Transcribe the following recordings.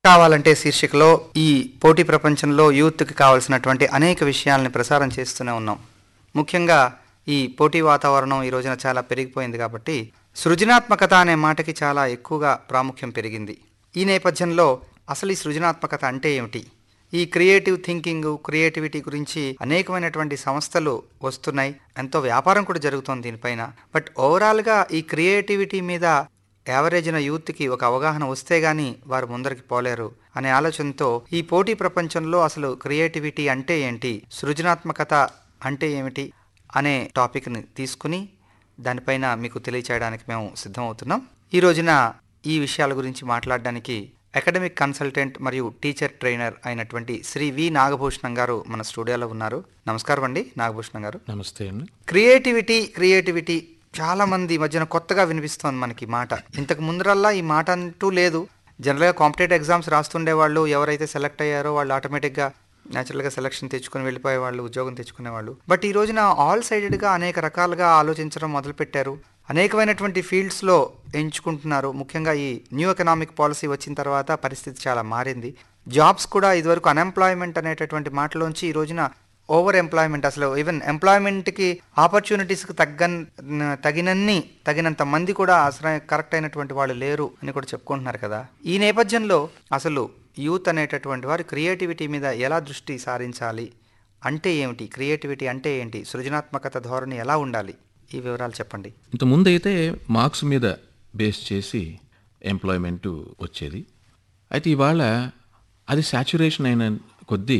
కావాలంటే శీర్షికలో ఈ పోటీ ప్రపంచంలో యూత్కి కావాల్సినటువంటి అనేక విషయాల్ని ప్రసారం చేస్తూనే ఉన్నాం ముఖ్యంగా ఈ పోటీ వాతావరణం ఈ రోజున చాలా పెరిగిపోయింది కాబట్టి సృజనాత్మకత అనే మాటకి చాలా ఎక్కువగా ప్రాముఖ్యం పెరిగింది ఈ నేపథ్యంలో అసలు ఈ సృజనాత్మకత అంటే ఏమిటి ఈ క్రియేటివ్ థింకింగ్ క్రియేటివిటీ గురించి అనేకమైనటువంటి సంస్థలు వస్తున్నాయి ఎంతో వ్యాపారం కూడా జరుగుతోంది దీనిపైన బట్ ఓవరాల్గా ఈ క్రియేటివిటీ మీద యావరేజ్ అయిన యూత్కి ఒక అవగాహన వస్తే గానీ వారు ముందరికి పోలేరు అనే ఆలోచనతో ఈ పోటీ ప్రపంచంలో అసలు క్రియేటివిటీ అంటే ఏంటి సృజనాత్మకత అంటే ఏమిటి అనే టాపిక్ని తీసుకుని దానిపైన మీకు తెలియచేయడానికి మేము సిద్ధమవుతున్నాం ఈ రోజున ఈ విషయాల గురించి మాట్లాడడానికి అకాడమిక్ కన్సల్టెంట్ మరియు టీచర్ ట్రైనర్ అయినటువంటి శ్రీ వి నాగభూషణం గారు మన స్టూడియోలో ఉన్నారు నమస్కారం అండి నాగభూషణం గారు నమస్తే అండి క్రియేటివిటీ క్రియేటివిటీ చాలా మంది ఈ మధ్యన కొత్తగా వినిపిస్తోంది మనకి ఈ మాట ఇంతకు ముందరల్లా ఈ మాట అంటూ లేదు జనరల్గా కాంపిటేటివ్ ఎగ్జామ్స్ రాస్తుండే వాళ్ళు ఎవరైతే సెలెక్ట్ అయ్యారో వాళ్ళు ఆటోమేటిక్గా న్యాచురల్గా సెలక్షన్ తెచ్చుకొని వెళ్ళిపోయే వాళ్ళు ఉద్యోగం తెచ్చుకునేవాళ్ళు బట్ ఈ రోజున ఆల్ సైడెడ్గా అనేక రకాలుగా ఆలోచించడం మొదలుపెట్టారు అనేకమైనటువంటి ఫీల్డ్స్లో ఎంచుకుంటున్నారు ముఖ్యంగా ఈ న్యూ ఎకనామిక్ పాలసీ వచ్చిన తర్వాత పరిస్థితి చాలా మారింది జాబ్స్ కూడా ఇదివరకు అన్ఎంప్లాయ్మెంట్ అనేటటువంటి మాటలోంచి ఈ రోజున ఓవర్ ఎంప్లాయ్మెంట్ అసలు ఈవెన్ ఎంప్లాయ్మెంట్కి ఆపర్చునిటీస్కి తగ్గన్ తగినన్ని తగినంత మంది కూడా అసలు కరెక్ట్ అయినటువంటి వాళ్ళు లేరు అని కూడా చెప్పుకుంటున్నారు కదా ఈ నేపథ్యంలో అసలు యూత్ అనేటటువంటి వారు క్రియేటివిటీ మీద ఎలా దృష్టి సారించాలి అంటే ఏమిటి క్రియేటివిటీ అంటే ఏంటి సృజనాత్మకత ధోరణి ఎలా ఉండాలి ఈ వివరాలు చెప్పండి ఇంత ముందైతే మార్క్స్ మీద బేస్ చేసి ఎంప్లాయ్మెంట్ వచ్చేది అయితే ఇవాళ అది సాచురేషన్ అయిన కొద్దీ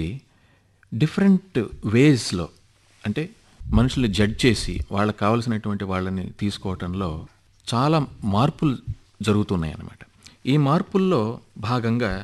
డిఫరెంట్ వేస్లో అంటే మనుషులు జడ్జ్ చేసి వాళ్ళకి కావలసినటువంటి వాళ్ళని తీసుకోవటంలో చాలా మార్పులు జరుగుతున్నాయి అన్నమాట ఈ మార్పుల్లో భాగంగా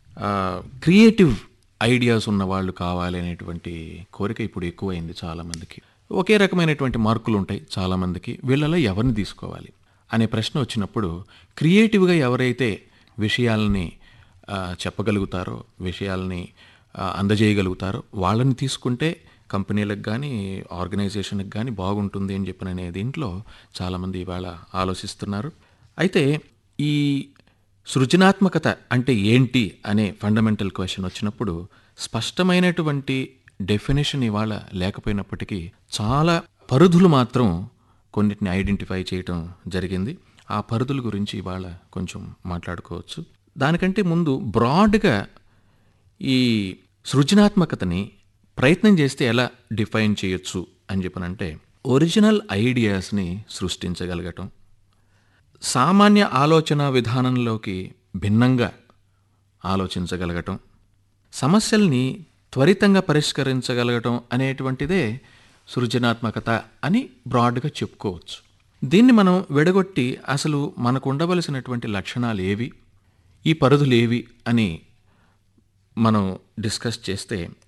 క్రియేటివ్ ఐడియాస్ ఉన్న వాళ్ళు కావాలి అనేటువంటి కోరిక ఇప్పుడు ఎక్కువైంది చాలామందికి ఒకే రకమైనటువంటి మార్కులు ఉంటాయి చాలామందికి వీళ్ళలో ఎవరిని తీసుకోవాలి అనే ప్రశ్న వచ్చినప్పుడు క్రియేటివ్గా ఎవరైతే విషయాలని ఆ, చెప్పగలుగుతారో విషయాల్ని ఆ, అందజేయగలుగుతారో వాళ్ళని తీసుకుంటే కంపెనీలకు కానీ ఆర్గనైజేషన్కి కానీ బాగుంటుంది అని చెప్పిన అనే దీంట్లో చాలామంది ఇవాళ ఆలోచిస్తున్నారు అయితే ఈ సృజనాత్మకత అంటే ఏంటి అనే ఫండమెంటల్ క్వశ్చన్ వచ్చినప్పుడు స్పష్టమైనటువంటి డెఫినేషన్ ఇవాళ లేకపోయినప్పటికీ చాలా పరిధులు మాత్రం కొన్నిటిని ఐడెంటిఫై చేయటం జరిగింది ఆ పరిధుల గురించి ఇవాళ కొంచెం మాట్లాడుకోవచ్చు దానికంటే ముందు బ్రాడ్గా ఈ సృజనాత్మకతని ప్రయత్నం చేస్తే ఎలా డిఫైన్ చేయొచ్చు అని చెప్పనంటే ఒరిజినల్ ఐడియాస్ని సృష్టించగలగటం సామాన్య ఆలోచన విధానంలోకి భిన్నంగా ఆలోచించగలగటం సమస్యల్ని త్వరితంగా పరిష్కరించగలగటం అనేటువంటిదే సృజనాత్మకత అని బ్రాడ్గా చెప్పుకోవచ్చు దీన్ని మనం విడగొట్టి అసలు మనకు ఉండవలసినటువంటి లక్షణాలు ఏవి ఈ పరిధులు ఏవి అని మనం డిస్కస్ చేస్తే